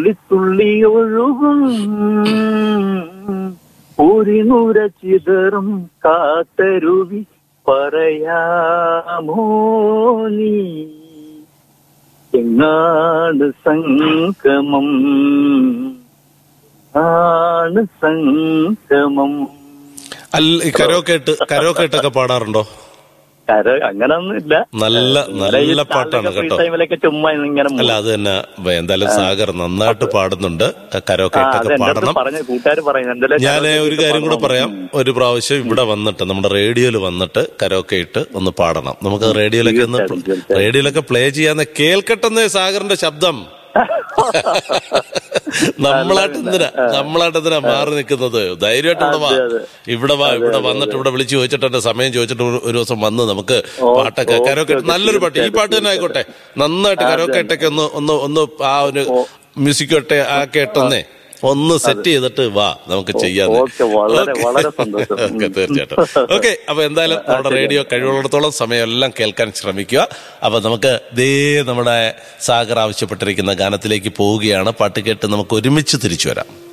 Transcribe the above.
തുള്ളി തുള്ളി ഒഴുകും പൂരിനുര ചിതറും കാത്തരുവി പറയാമോ നീ എങ്ങാണ് സംഗമം ആണ് സംഗമം അല്ല ഈ കരോക്കേട്ട് കരോക്കേട്ടൊക്കെ പാടാറുണ്ടോ കര അങ്ങനൊന്നും ഇല്ല നല്ല നല്ല പാട്ടാണ് കേട്ടോ ടൈമിലൊക്കെ ചുമ്മാ ഇങ്ങനെ അല്ല അത് തന്നെ വ- എന്തായാലും സാഗർ നന്നായിട്ട് പാടുന്നുണ്ട് ആ, കരോക്കേട്ടൊക്കെ അത് എന്റെ അടുത്ത് പാടണം പറഞ്ഞ കൂട്ടുകാർ പറയുന്നത് എന്തായാലും ഞാൻ കരോക്കെ ഒരു കാര്യം കൂടെ പാടണം. പറയാം ഒരു പ്രാവശ്യം ഇവിടെ വന്നിട്ട് നമ്മുടെ റേഡിയോയിൽ വന്നിട്ട് കരോക്കെ ഇട്ട് ഒന്ന് പാടണം നമുക്ക് റേഡിയോയിലൊക്കെ ഒന്ന് തീർച്ചയായും, തീർച്ചയായും. റേഡിയോയിലൊക്കെ പ്ലേ ചെയ്യാന്ന് കേൾക്കട്ടെന്നേ സാഗറിന്റെ ശബ്ദം നമ്മളായിട്ട് എന്തിനാ നമ്മളായിട്ട് എന്തിനാ മാറി നിൽക്കുന്നത് ധൈര്യമായിട്ട് ഇവിടെ വാ അതെ, അതെ. ഇവിടെ വാ ഇവിടെ വന്നിട്ട് ഇവിടെ വിളിച്ച് ചോദിച്ചിട്ട് എന്റെ സമയം ചോദിച്ചിട്ട് ഒരു- ഒരു ദിവസം വന്ന് നമുക്ക് ഓ, പാട്ടൊക്കെ ഓക്കെ, കരോക്കെ ഓക്കെ, നല്ലൊരു പാട്ട് ഈ പാട്ട് തന്നെ ആയിക്കോട്ടെ നന്നായിട്ട് കരോക്കെ ഇട്ടൊക്കെ ഒന്ന് ഒന്ന് ഒന്ന് ആ ഒരു മ്യൂസിക് ഇട്ടെ ആക്കി ഇട്ടെന്നേ ഒന്ന് സെറ്റ് ചെയ്തിട്ട് വാ നമുക്ക് ചെയ്യാം ഓക്കെ, വളരെ, വളരെ സന്തോഷം. ഓക്കെ തീർച്ചയായിട്ടും ഓക്കെ അപ്പൊ എന്തായാലും നമ്മുടെ റേഡിയോ കഴിവുള്ളിടത്തോളം സമയം എല്ലാം കേൾക്കാൻ ശ്രമിക്കുക അപ്പൊ നമുക്ക് ദേ നമ്മുടെ സാഗർ ആവശ്യപ്പെട്ടിരിക്കുന്ന ഗാനത്തിലേക്ക് പോവുകയാണ് പാട്ട് കേട്ട് നമുക്ക് ഒരുമിച്ച് തിരിച്ചു വരാം